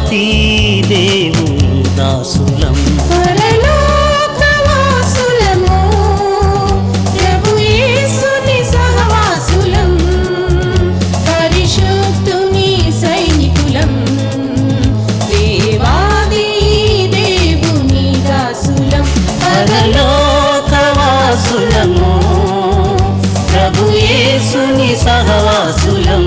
దేవాది దేవుని దాసులం పరలోకవాసులము, ప్రభు యేసుని సహవాసులం, పరిశుద్ధుని సైనికులం, దేవాది దేవుని దాసులం. పరలోకవాసులము ప్రభు యేసుని సహవాసులం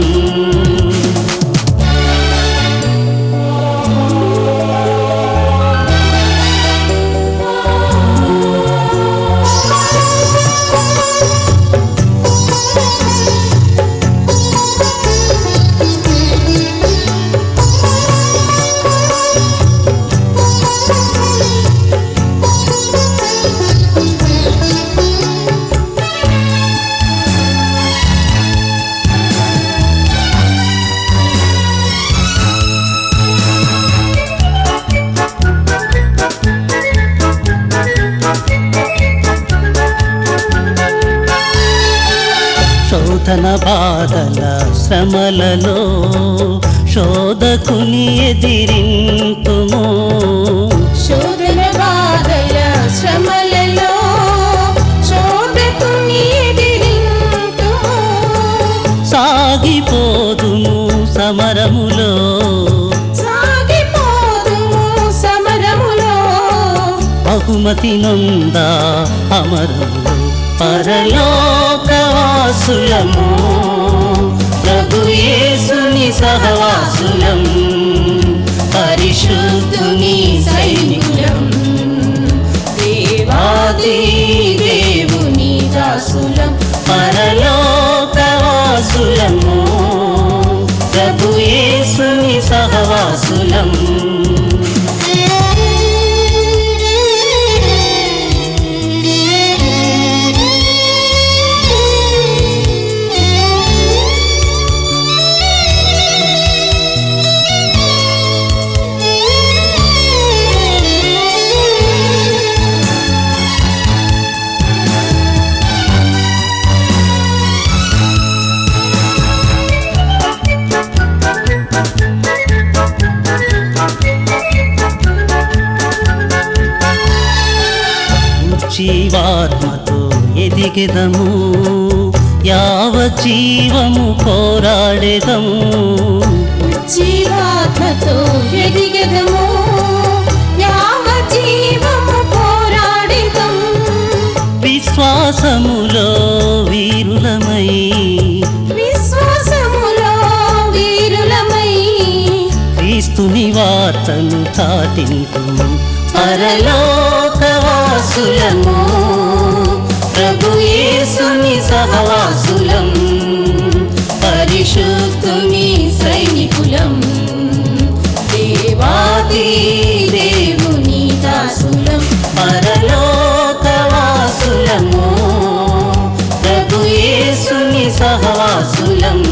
శోధన బాధల శ్రమలలో శోధకుని ఎదిరింతుము శోధన బాధల శ్రమలలో శోధకుని ఎదిరింతుము. సాగిపోదుము సమరములో సాగిపోదుము సమరములో బహుమతి నొందా అమరములు పరలోకవాసులము ప్రభు యేసుని సహవాసులం పరిశుద్ధుని సైనికులం దేవాది దేవుని దాసులం పరలోకవాసులము ప్రభు యేసుని సహవాసులం జీవాత్మతో ఎదిగెదము యావ జీవము పోరాడెదము జీవాత్మతో ఎదిగెదము యావ జీవము పోరాడిదం విశ్వాసములో వీరులమై విశ్వాసములో వీరులమై క్రీస్తుని వార్తను చాటింతుము పరలోకవాసులము ప్రభు యేసుని సహవాసులం పరిశుద్ధుని సైనికులం దేవాది దేవుని దాసులం పరలోకవాసులము ప్రభు యేసుని సహవాసులం